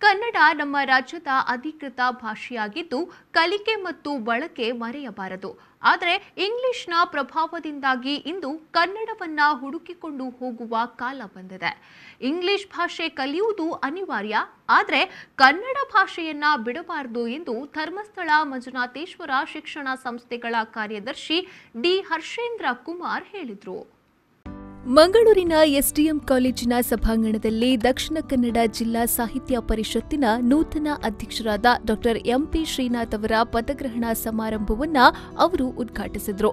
ಕನ್ನಡ ನಮ್ಮ ರಾಜ್ಯದ ಅಧಿಕೃತ ಭಾಷೆಯಾಗಿದ್ದು ಕಲಿಕೆ ಮತ್ತು ಬಳಕೆ ಮರೆಯಬಾರದು ಆದರೆ ಇಂಗ್ಲಿಷ್ನ ಪ್ರಭಾವದಿಂದಾಗಿ ಇಂದು ಕನ್ನಡವನ್ನ ಹುಡುಕಿಕೊಂಡು ಹೋಗುವ ಕಾಲ ಬಂದಿದೆ ಇಂಗ್ಲಿಷ್ ಭಾಷೆ ಕಲಿಯುವುದು ಅನಿವಾರ್ಯ ಆದರೆ ಕನ್ನಡ ಭಾಷೆಯನ್ನ ಬಿಡಬಾರದು ಎಂದು ಧರ್ಮಸ್ಥಳ ಮಂಜುನಾಥೇಶ್ವರ ಶಿಕ್ಷಣ ಸಂಸ್ಥೆಗಳ ಕಾರ್ಯದರ್ಶಿ ಡಿ ಹರ್ಷೇಂದ್ರ ಕುಮಾರ್ ಹೇಳಿದರು ಮಂಗಳೂರಿನ ಎಸ್ಡಿಎಂ ಕಾಲೇಜಿನ ಸಭಾಂಗಣದಲ್ಲಿ ದಕ್ಷಿಣ ಕನ್ನಡ ಜಿಲ್ಲಾ ಸಾಹಿತ್ಯ ಪರಿಷತ್ತಿನ ನೂತನ ಅಧ್ಯಕ್ಷರಾದ ಡಾ ಎಂಪಿ ಶ್ರೀನಾಥ್ ಅವರ ಪದಗ್ರಹಣ ಸಮಾರಂಭವನ್ನ ಅವರು ಉದ್ಘಾಟಿಸಿದರು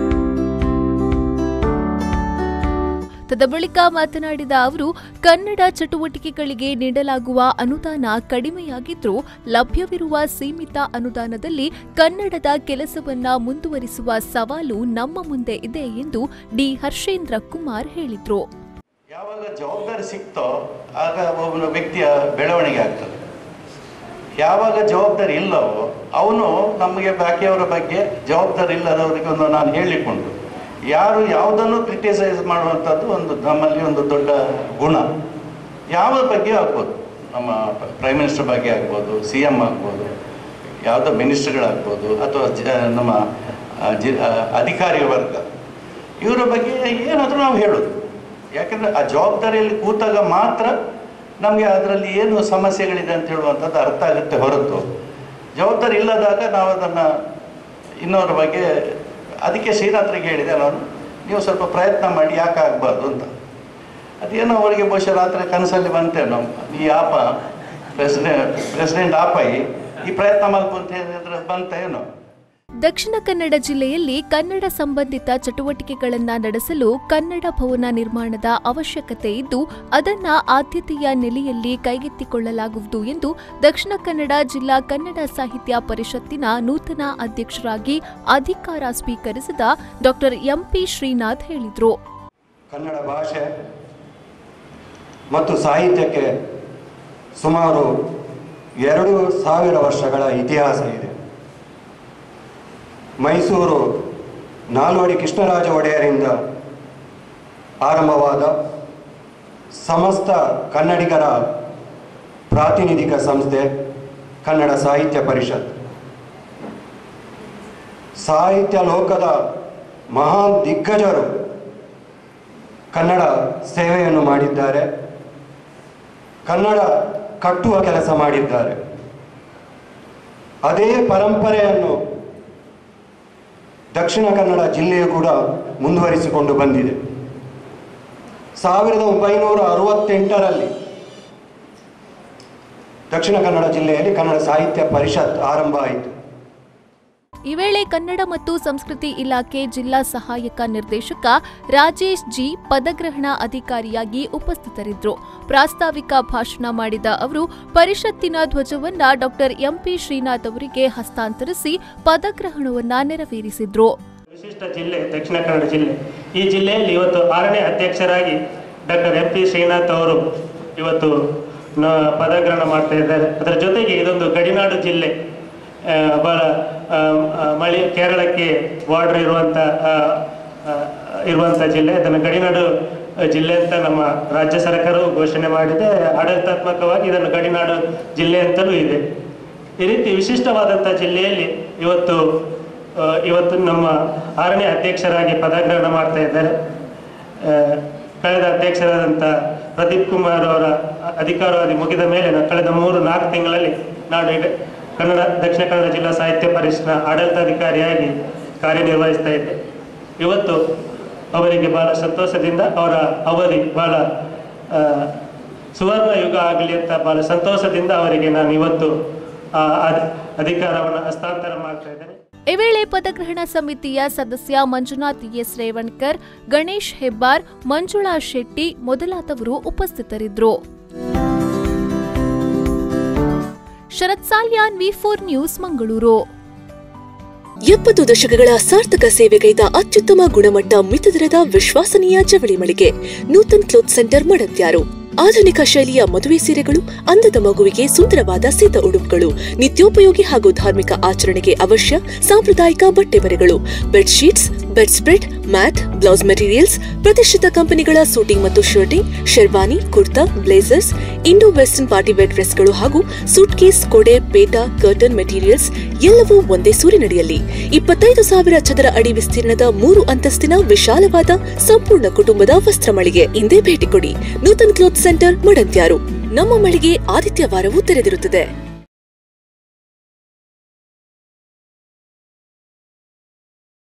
ತದಬಳಿಕ ಮಾತನಾಡಿದ ಅವರು ಕನ್ನಡ ಚಟುವಟಿಕೆಗಳಿಗೆ ನೀಡಲಾಗುವ ಅನುದಾನ ಕಡಿಮೆಯಾಗಿದ್ರೂ ಲಭ್ಯವಿರುವ ಸೀಮಿತ ಅನುದಾನದಲ್ಲಿ ಕನ್ನಡದ ಕೆಲಸವನ್ನ ಮುಂದುವರಿಸುವ ಸವಾಲು ನಮ್ಮ ಮುಂದೆ ಇದೆ ಎಂದು ಡಿ ಹರ್ಷೇಂದ್ರ ಕುಮಾರ್ ಹೇಳಿದರು ಯಾವಾಗ ಜವಾಬ್ದಾರಿ ಸಿಕ್ತೋ ಆಗ ಒಬ್ಬನ ವ್ಯಕ್ತಿಯ ಬೆಳವಣಿಗೆ ಆಗ್ತದೆ ಯಾವಾಗ ಜವಾಬ್ದಾರಿ ಇಲ್ಲವೋ ಅವನು ನಮಗೆ ಬಾಕಿಯವರ ಬಗ್ಗೆ ಜವಾಬ್ದಾರಿ ಇಲ್ಲದವರಿಗೆ ಒಂದು ನಾನು ಹೇಳಿಕೊಂಡು ಯಾರು ಯಾವುದನ್ನು ಕ್ರಿಟಿಸೈಸ್ ಮಾಡುವಂಥದ್ದು ಒಂದು ನಮ್ಮಲ್ಲಿ ಒಂದು ದೊಡ್ಡ ಗುಣ ಯಾವ ಬಗ್ಗೆ ಆಗ್ಬೋದು ನಮ್ಮ ಪ್ರೈಮ್ ಮಿನಿಸ್ಟರ್ ಬಗ್ಗೆ ಆಗ್ಬೋದು ಸಿ ಎಮ್ ಆಗ್ಬೋದು ಯಾವುದೋ ಮಿನಿಸ್ಟರ್ಗಳಾಗ್ಬೋದು ಅಥವಾ ಜ ನಮ್ಮ ಆ, ಜಿ ಆ, ಅಧಿಕಾರಿ ವರ್ಗ ಇವರ ಬಗ್ಗೆ ಏನಾದರೂ ನಾವು ಹೇಳೋದು ಯಾಕಂದರೆ ಆ ಜವಾಬ್ದಾರಿಯಲ್ಲಿ ಕೂತಾಗ ಮಾತ್ರ ನಮಗೆ ಅದರಲ್ಲಿ ಏನು ಸಮಸ್ಯೆಗಳಿದೆ ಅಂತ ಹೇಳುವಂಥದ್ದು ಅರ್ಥ ಆಗುತ್ತೆ ಹೊರತು ಜವಾಬ್ದಾರಿ ಇಲ್ಲದಾಗ ನಾವು ಅದನ್ನು ಇನ್ನೊರ ಬಗ್ಗೆ ಅದಕ್ಕೆ ಶ್ರೀನಾಥ್ರಿಗೆ ಹೇಳಿದೆ ನಾನು ನೀವು ಸ್ವಲ್ಪ ಪ್ರಯತ್ನ ಮಾಡಿ ಯಾಕೆ ಆಗಬಾರ್ದು ಅಂತ ಅದೇನೋ ಅವರಿಗೆ ಬಹುಶಃ ರಾತ್ರಿ ಕನಸಲ್ಲಿ ಬಂತೇನೋ ಈ ಆಪ ಪ್ರೆಸಿಡೆಂಟ್ ಪ್ರೆಸಿಡೆಂಟ್ ಆಪಾಯಿ ಈ ಪ್ರಯತ್ನ ಮಾಡ್ಕೊಂತ ಹೇಳಿದ್ರೆ ಬಂತ ಏನೋ ದಕ್ಷಿಣ ಕನ್ನಡ ಜಿಲ್ಲೆಯಲ್ಲಿ ಕನ್ನಡ ಸಂಬಂಧಿತ ಚಟುವಟಿಕೆಗಳನ್ನ ನಡೆಸಲು ಕನ್ನಡ ಭವನ ನಿರ್ಮಾಣದ ಅವಶ್ಯಕತೆ ಇದ್ದು ಅದನ್ನ ಆದ್ಯತೆಯ ನೆಲೆಯಲ್ಲಿ ಕೈಗೆತ್ತಿಕೊಳ್ಳಲಾಗುವುದು ಎಂದು ದಕ್ಷಿಣ ಕನ್ನಡ ಜಿಲ್ಲಾ ಕನ್ನಡ ಸಾಹಿತ್ಯ ಪರಿಷತ್ತಿನ ನೂತನ ಅಧ್ಯಕ್ಷರಾಗಿ ಅಧಿಕಾರ ಸ್ವೀಕರಿಸಿದ ಡಾ ಎಂಪಿ ಶ್ರೀನಾಥ್ ಹೇಳಿದರು ಕನ್ನಡ ಭಾಷೆ ಮತ್ತು ಸಾಹಿತ್ಯಕ್ಕೆ ಸುಮಾರು ಎರಡು ಸಾವಿರ ವರ್ಷಗಳ ಇತಿಹಾಸ ಇದೆ ಮೈಸೂರು ನಾಲ್ವಡಿ ಕೃಷ್ಣರಾಜ ಒಡೆಯರಿಂದ ಆರಂಭವಾದ ಸಮಸ್ತ ಕನ್ನಡಿಗರ ಪ್ರಾತಿನಿಧಿಕ ಸಂಸ್ಥೆ ಕನ್ನಡ ಸಾಹಿತ್ಯ ಪರಿಷತ್ ಸಾಹಿತ್ಯ ಲೋಕದ ಮಹಾನ್ ದಿಗ್ಗಜರು ಕನ್ನಡ ಸೇವೆಯನ್ನು ಮಾಡಿದ್ದಾರೆ ಕನ್ನಡ ಕಟ್ಟುವ ಕೆಲಸ ಮಾಡಿದ್ದಾರೆ ಅದೇ ಪರಂಪರೆಯನ್ನು ದಕ್ಷಿಣ ಕನ್ನಡ ಜಿಲ್ಲೆಯು ಕೂಡ ಮುಂದುವರಿಸಿಕೊಂಡು ಬಂದಿದೆ ಸಾವಿರದ ಒಂಬೈನೂರ ಅರವತ್ತೆಂಟರಲ್ಲಿ ದಕ್ಷಿಣ ಕನ್ನಡ ಜಿಲ್ಲೆಯಲ್ಲಿ ಕನ್ನಡ ಸಾಹಿತ್ಯ ಪರಿಷತ್ ಆರಂಭ ಆಯಿತು ಈ ವೇಳೆ ಕನ್ನಡ ಮತ್ತು ಸಂಸ್ಕೃತಿ ಇಲಾಖೆ ಜಿಲ್ಲಾ ಸಹಾಯಕ ನಿರ್ದೇಶಕ ರಾಜೇಶ್ ಜಿ ಪದಗ್ರಹಣ ಅಧಿಕಾರಿಯಾಗಿ ಉಪಸ್ಥಿತರಿದ್ದರು ಪ್ರಾಸ್ತಾವಿಕ ಭಾಷಣ ಮಾಡಿದ ಅವರು ಪರಿಷತ್ತಿನ ಧ್ವಜವನ್ನ ಡಾಕ್ಟರ್ ಎಂಪಿ ಶ್ರೀನಾಥ್ ಅವರಿಗೆ ಹಸ್ತಾಂತರಿಸಿ ಪದಗ್ರಹಣವನ್ನ ನೆರವೇರಿಸಿದ್ರು ವಿಶಿಷ್ಟ ಜಿಲ್ಲೆ ದಕ್ಷಿಣ ಕನ್ನಡ ಜಿಲ್ಲೆ ಈ ಜಿಲ್ಲೆಯಲ್ಲಿ ಇವತ್ತು ಆರನೇ ಅಧ್ಯಕ್ಷರಾಗಿ ಡಾಕ್ಟರ್ ಎಂ ಪಿ ಶ್ರೀನಾಥ್ ಅವರು ಇವತ್ತು ನ- ಪದಗ್ರಹಣ ಮಾಡ್ತಾ ಇದ್ದಾರೆ ಅದರ ಜೊತೆಗೆ ಇದೊಂದು ಗಡಿನಾಡು ಜಿಲ್ಲೆ ಆ, ಬಹಳ ಆ, ಆ, ಮಳೆ ಕೇರಳಕ್ಕೆ ಬಾರ್ಡರ್ ಇರುವಂಥ ಆ, ಆ, ಇರುವಂಥ ಜಿಲ್ಲೆ ಅದನ್ನು ಗಡಿನಾಡು ಜಿಲ್ಲೆ ಅಂತ ನಮ್ಮ ರಾಜ್ಯ ಸರ್ಕಾರವು ಘೋಷಣೆ ಮಾಡಿದೆ ಆಡಳಿತಾತ್ಮಕವಾಗಿ ಇದನ್ನು ಗಡಿನಾಡು ಜಿಲ್ಲೆ ಅಂತಲೂ ಇದೆ ಈ ರೀತಿ ವಿಶಿಷ್ಟವಾದಂಥ ಜಿಲ್ಲೆಯಲ್ಲಿ ಇವತ್ತು ಆ, ಇವತ್ತು ನಮ್ಮ ಆರನೇ ಅಧ್ಯಕ್ಷರಾಗಿ ಪದಗ್ರಹಣ ಮಾಡ್ತಾ ಇದ್ದಾರೆ ಆ, ಕಳೆದ ಅಧ್ಯಕ್ಷರಾದಂಥ ಪ್ರದೀಪ್ ಕುಮಾರ್ ಅವರ ಅಧಿಕಾರವಾದಿ ಮುಗಿದ ಮೇಲೆ ನಾ- ಕಳೆದ ಮೂರು ನಾಲ್ಕು ತಿಂಗಳಲ್ಲಿ ನಾನು ಈಗ ಕನ್ನಡ ದಕ್ಷಿಣ ಕನ್ನಡ ಜಿಲ್ಲಾ ಸಾಹಿತ್ಯ ಪರಿಷತ್ನ ಆಡಳಿತಾಧಿಕಾರಿಯಾಗಿ ಕಾರ್ಯನಿರ್ವಹಿಸ್ತಾ ಇದ್ದೆ ಇವತ್ತು ಅವರಿಗೆ ಬಹಳ ಸಂತೋಷದಿಂದ ಅವರ ಅವಧಿ ಬಹಳ ಆ, ಸುವರ್ಣ ಯುಗ ಆಗಲಿ ಅಂತ ಬಹಳ ಸಂತೋಷದಿಂದ ಅವರಿಗೆ ನಾನು ಇವತ್ತು ಆ ಅಧ್- ಅಧಿಕಾರವನ್ನು ಹಸ್ತಾಂತರ ಮಾಡ್ತಾ ಇದ್ದೇನೆ ಈ ವೇಳೆ ಪದಗ್ರಹಣ ಸಮಿತಿಯ ಸದಸ್ಯ ಮಂಜುನಾಥ್ ಎಸ್ ರೇವಣ್ಕರ್ ಗಣೇಶ್ ಹೆಬ್ಬಾರ್ ಮಂಜುಳಾ ಶೆಟ್ಟಿ ಮೊದಲಾದವರು ಉಪಸ್ಥಿತರಿದ್ದರು Sharath Salyan V four news Mangaluru ಎಪ್ಪತ್ತು ದಶಕಗಳ ಸಾರ್ಥಕ ಸೇವೆಗೈದ ಅತ್ಯುತ್ತಮ ಗುಣಮಟ್ಟ ಮಿತದರದ ವಿಶ್ವಾಸನೀಯ ಜವಳಿ ಮಳಿಗೆ ನೂತನ್ ಕ್ಲೋತ್ ಸೆಂಟರ್ ಮಡತ್ಯಾರು ಆಧುನಿಕ ಶೈಲಿಯ ಮದುವೆ ಸೀರೆಗಳು ಅಂದದ ಮಗುವಿಗೆ ಸುಂದರವಾದ ಸೀತ ಉಡುಪುಗಳು ನಿತ್ಯೋಪಯೋಗಿ ಹಾಗೂ ಧಾರ್ಮಿಕ ಆಚರಣೆಗೆ ಅವಶ್ಯ ಸಾಂಪ್ರದಾಯಿಕ ಬಟ್ಟೆ ಬರೆಗಳು bedsheets bedspread mat blouse materials ಪ್ರತಿಷ್ಠಿತ ಕಂಪನಿಗಳ ಸೂಟಿಂಗ್ ಮತ್ತು shirting sherwani kurta blazers Indo western party wear ಡ್ರೆಸ್ಗಳು ಹಾಗೂ ಸೂಟ್ ಕೇಸ್ ಕೊಡೆ ಪೇಟ ಕರ್ಟನ್ ಮೆಟೀರಿಯಲ್ಸ್ ಎಲ್ಲವೂ ಒಂದೇ ಸೂರಿನಡಿಯಲ್ಲಿ ಇಪ್ಪತ್ತೈದು ಸಾವಿರ ಚದರ ಅಡಿ ವಿಸ್ತೀರ್ಣದ ಮೂರು ಅಂತಸ್ತಿನ ವಿಶಾಲವಾದ ಸಂಪೂರ್ಣ ಕುಟುಂಬದ ವಸ್ತ್ರ ಮಳಿಗೆ ಇಂದೇ ಭೇಟಿ ಕೊಡಿ ನೂತನ್ ಕ್ಲೋತ್ ಸೆಂಟರ್ ಮಡಂತ್ಯಾರು ನಮ್ಮ ಮಳಿಗೆ ಆದಿತ್ಯವಾರವೂ ತೆರೆದಿರುತ್ತದೆ